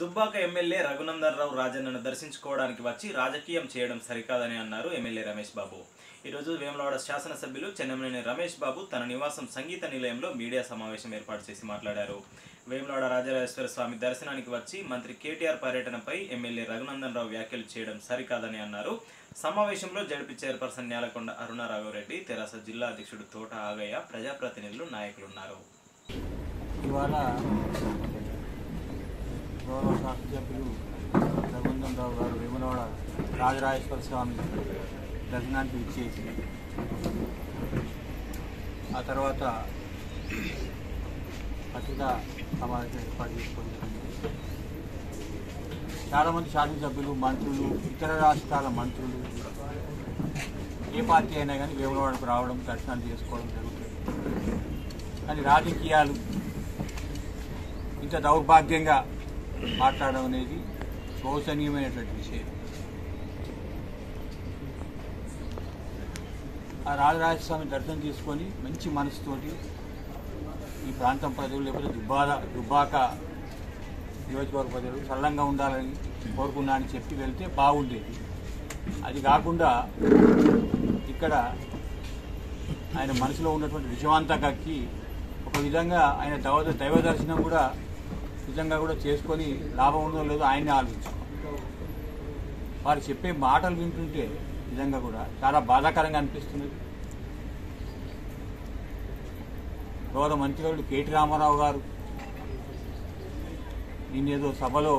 Dubbaka MLA Raghunandan Rao రాజన్నను దర్శించుకోవడానికి వచ్చి రాజకీయం చేయడం సరికాదని అన్నారు ఎమ్మెల్యే రమేష్ బాబు ఈరోజు వేములవాడ శాసనసభ్యులు చెన్నమనేని రమేష్ బాబు తన నివాసం సంగీత నిలయంలో మీడియా సమావేశం ఏర్పాటు చేసి మాట్లాడారు వేములవాడ రాజరాజేశ్వర స్వామి దర్శనానికి వచ్చి మంత్రి కేటీఆర్ పర్యటనపై ఎమ్మెల్యే రఘునందన్ రావు వ్యాఖ్యలు చేయడం సరికాదని అన్నారు సమావేశంలో జడ్పీ చైర్పర్సన్ నేలకొండ అరుణారాఘవరెడ్డి తెరాస జిల్లా అధ్యక్షుడు తోట ఆగయ్య ప్రజాప్రతినిధులు నాయకులు ఉన్నారు ఇవాళ గౌరవ శాసనసభ్యులు రఘునందన్ రావు గారు వేములవాడ రాజరాజేశ్వర స్వామి దర్శనానికి ఇచ్చేసి ఆ తర్వాత పత్రికా సమావేశం ఏర్పాటు చేసుకోవడం జరిగింది చాలామంది శాసనసభ్యులు మంత్రులు ఇతర రాష్ట్రాల మంత్రులు ఏ పార్టీ అయినా కానీ వేములవాడకు రావడం దర్శనాలు చేసుకోవడం జరుగుతుంది కానీ రాజకీయాలు ఇంత దౌర్భాగ్యంగా మాట్లాడడం అనేది శోచనీయమైనటువంటి విషయం ఆ రాజరాజస్వామి దర్శనం చేసుకొని మంచి మనసుతోటి ఈ ప్రాంతం ప్రజలు లేకపోతే దుబ్బాల దుబ్బాక నియోజకవర్గ ప్రజలు సరళంగా ఉండాలని కోరుకున్నా అని చెప్పి వెళ్తే బాగుండేది అది కాకుండా ఇక్కడ ఆయన మనసులో ఉన్నటువంటి విషయమంతా కక్కి ఒక విధంగా ఆయన దైవ దైవ దర్శనం కూడా నిజంగా కూడా చేసుకొని లాభం ఉందో లేదో ఆయన్ని ఆలోచించాం వారు చెప్పే మాటలు వింటుంటే నిజంగా కూడా చాలా బాధాకరంగా అనిపిస్తున్నది గౌరవ మంత్రివర్యుడు కేటీ రామారావు గారు నిన్నేదో సభలో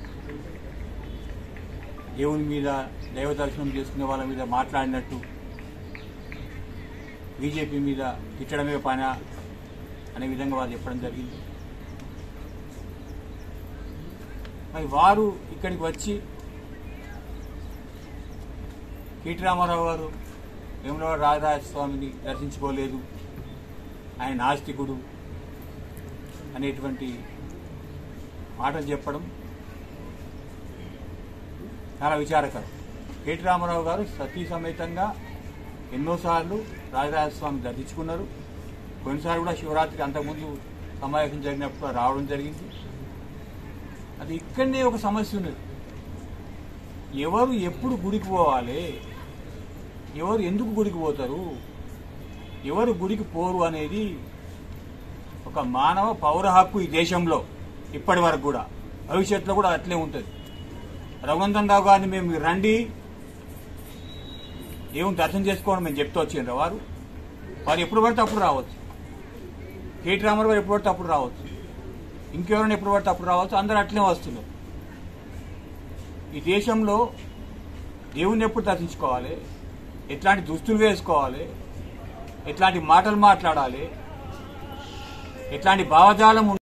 దేవుని మీద దైవ దర్శనం చేసుకునే వాళ్ళ మీద మాట్లాడినట్టు బీజేపీ మీద తిట్టడమే పైన అనే విధంగా వారు చెప్పడం జరిగింది మరి వారు ఇక్కడికి వచ్చి కేటీ రామారావు గారు వేములవాడ రాజరాజ స్వామిని దర్శించుకోలేదు ఆయన నాస్తికుడు అనేటువంటి మాటలు చెప్పడం చాలా విచారకరం కేటీ రామారావు గారు సతీ సమేతంగా ఎన్నోసార్లు రాజరాజస్వామి దర్శించుకున్నారు కొన్నిసార్లు కూడా శివరాత్రికి అంతకుముందు సమావేశం జరిగినప్పుడు రావడం జరిగింది అది ఇక్కడనే ఒక సమస్య ఉన్నది ఎవరు ఎప్పుడు గుడికి పోవాలి ఎవరు ఎందుకు గుడికి పోతారు ఎవరు గుడికి పోరు అనేది ఒక మానవ పౌర హక్కు ఈ దేశంలో ఇప్పటి వరకు కూడా భవిష్యత్తులో కూడా అట్లే ఉంటుంది రఘునందన్ రావు గారిని మేము మీరు రండి దేవుని దర్శనం చేసుకోవడం మేము చెప్తూ వచ్చిండ్రు వారు వారు ఎప్పుడు పడితే అప్పుడు రావచ్చు కేటీ రామారావు గారు ఎప్పుడు పడితే అప్పుడు రావచ్చు ఇంకెవరైనా ఎప్పుడు పడితే అప్పుడు రావచ్చు అందరూ అట్లే వస్తున్నారు ఈ దేశంలో దేవుణ్ణి ఎప్పుడు దర్శించుకోవాలి ఎట్లాంటి దుస్తులు వేసుకోవాలి ఎట్లాంటి మాటలు మాట్లాడాలి ఎట్లాంటి భావజాలం